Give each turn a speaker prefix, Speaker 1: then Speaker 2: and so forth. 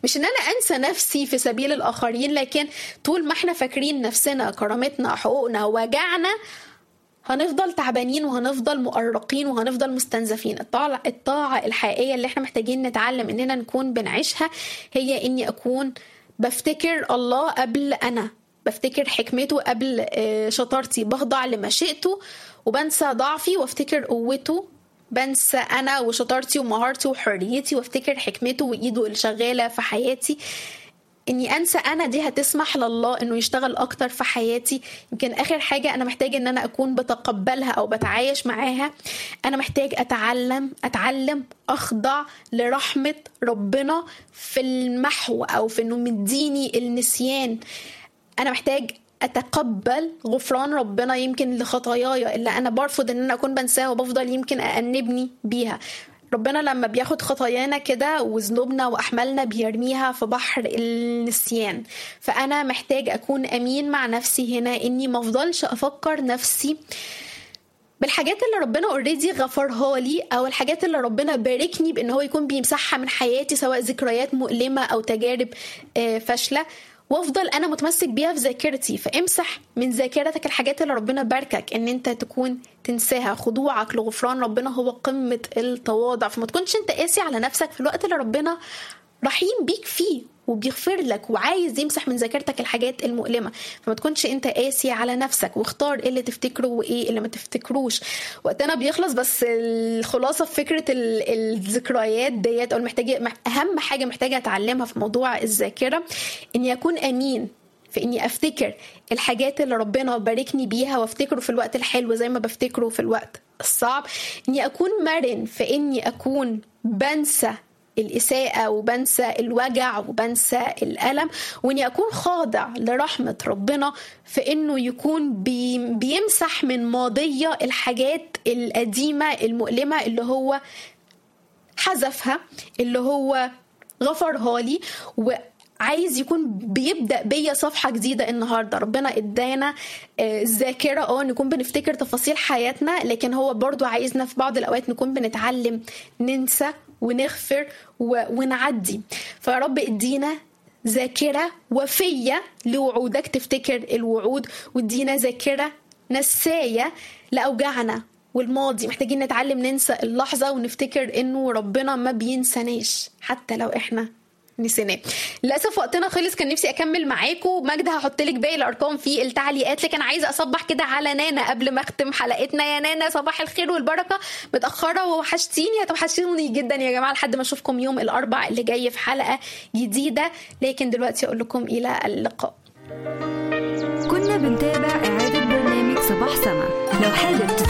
Speaker 1: مش ان انا انسى نفسي في سبيل الاخرين لكن طول ما احنا فاكرين نفسنا كرامتنا حقوقنا وجعنا هنفضل تعبانين وهنفضل مؤرقين وهنفضل مستنزفين الطاعة, الطاعة الحقيقية اللي احنا محتاجين نتعلم اننا نكون بنعيشها هي اني اكون بفتكر الله قبل انا بفتكر حكمته قبل شطارتي بخضع لمشيئته وبنسى ضعفي وافتكر قوته بنسى انا وشطارتي ومهارتي وحريتي وافتكر حكمته وايده اللي شغاله في حياتي اني انسى انا دي هتسمح لله انه يشتغل اكتر في حياتي يمكن اخر حاجه انا محتاجه ان انا اكون بتقبلها او بتعايش معاها انا محتاج اتعلم اتعلم اخضع لرحمه ربنا في المحو او في انه مديني النسيان انا محتاج اتقبل غفران ربنا يمكن لخطاياي اللي انا برفض ان انا اكون بنساها وبفضل يمكن أأنبني بيها ربنا لما بياخد خطايانا كده وذنوبنا واحمالنا بيرميها في بحر النسيان فانا محتاج اكون امين مع نفسي هنا اني ما افضلش افكر نفسي بالحاجات اللي ربنا اوريدي غفرها لي او الحاجات اللي ربنا باركني بان هو يكون بيمسحها من حياتي سواء ذكريات مؤلمه او تجارب فاشله وافضل انا متمسك بيها في ذاكرتي فامسح من ذاكرتك الحاجات اللي ربنا باركك ان انت تكون تنساها خضوعك لغفران ربنا هو قمه التواضع فما تكونش انت قاسي على نفسك في الوقت اللي ربنا رحيم بيك فيه وبيغفر لك وعايز يمسح من ذاكرتك الحاجات المؤلمه فما تكونش انت قاسي على نفسك واختار ايه اللي تفتكره وايه اللي ما تفتكروش وقتنا بيخلص بس الخلاصه في فكره الذكريات ديت او محتاجه اهم حاجه محتاجه اتعلمها في موضوع الذاكره اني اكون امين في اني افتكر الحاجات اللي ربنا باركني بيها وافتكره في الوقت الحلو زي ما بفتكره في الوقت الصعب اني اكون مرن في اني اكون بنسى الإساءة وبنسى الوجع وبنسى الألم وإني أكون خاضع لرحمة ربنا في إنه يكون بي بيمسح من ماضية الحاجات القديمة المؤلمة اللي هو حذفها اللي هو غفرها لي و عايز يكون بيبدا بيا صفحه جديده النهارده ربنا ادانا الذاكره اه نكون بنفتكر تفاصيل حياتنا لكن هو برضو عايزنا في بعض الاوقات نكون بنتعلم ننسى ونغفر ونعدي فيا رب ادينا ذاكرة وفية لوعودك تفتكر الوعود وادينا ذاكرة نساية لأوجاعنا والماضي محتاجين نتعلم ننسى اللحظة ونفتكر انه ربنا ما بينساناش حتى لو احنا نسيناه للاسف وقتنا خلص كان نفسي اكمل معاكم ماجدة هحط لك باقي الارقام في التعليقات لكن عايزه اصبح كده على نانا قبل ما اختم حلقتنا يا نانا صباح الخير والبركه متاخره ووحشتيني هتوحشوني جدا يا جماعه لحد ما اشوفكم يوم الاربع اللي جاي في حلقه جديده لكن دلوقتي اقول لكم الى اللقاء
Speaker 2: كنا بنتابع اعاده برنامج صباح سما لو حابب